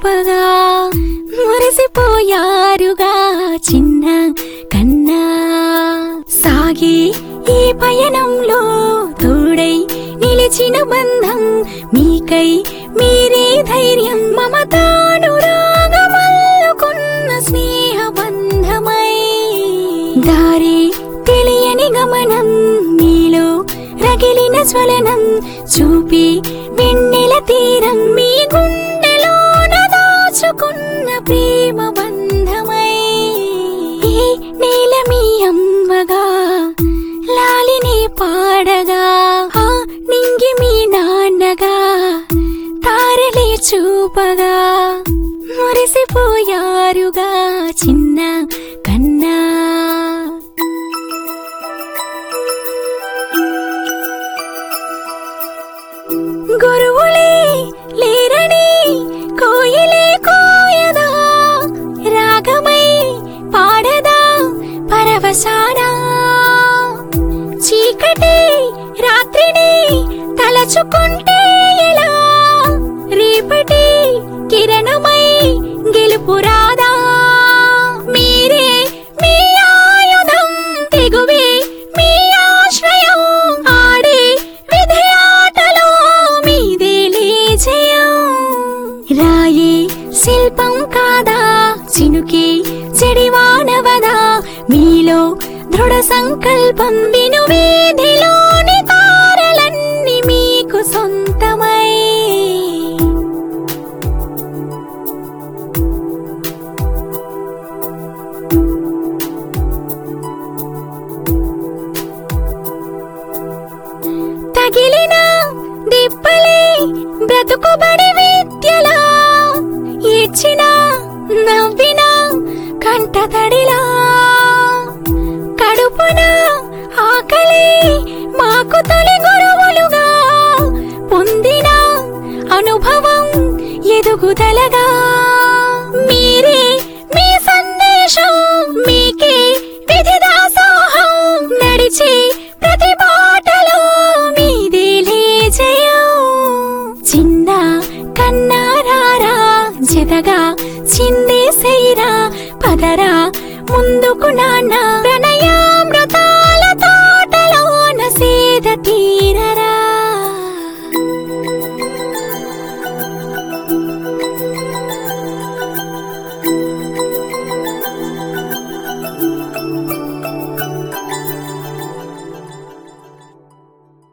చూపగా మురిసిపోయారుగా చిన్న కన్నా సాగే ఈ పయనంలో తోడై నిలిచిన బంధం మీకై మీరే ధైర్యం మమతానురాగమల్లుకున్న స్నేహ బంధమై దారి తెలియని గమనం మీలో రగిలిన జ్వలనం చూపి వెన్నెల తీరం మీ గుండెలోన దాచుకున్న ప్రేమ బంధమై ఈ నేల మీ అమ్మగా లాలిని పాడగా ఆ నింగి మీ నాన్నగా తారలే చూపగా మురిసిపోయారుగా చిన్న కన్నా గురువులే లేరని కోయిలే కోయదా రాగమై పాడదా పరవశానా చీకటి రాత్రిని తలచుకుంటే ఎలా రేపటి కిరణమై గెలుపు రాదా మీరే మీ ఆయుధం తెగువే మీ ఆశ్రయం ఆడే విధయాటలో మీదేలే జయం రాయే శిల్పం కాదా చినుకే చెడివానవదా మీలో దృఢ సంకల్పం విను వీధిలోని తారలన్నీ మీకు సొంతమై తగిలిన దిప్పలే బ్రతుకుబడి విద్యలా ఇచ్చిన నవ్విన కంట తడిలా కడుపున ఆకలి మాకు తొలి గురువులుగా పొందిన అనుభవం ఎదుగుదలగా మీరే మీ సందేశం మీకే విధి దాసోహం నడిచి ప్రతి బాటలో మీదేలే జయం చిన్న కన్నారారా జతగా చిందేసేరా పదరా ముందుకు నాన్న ప్రణయ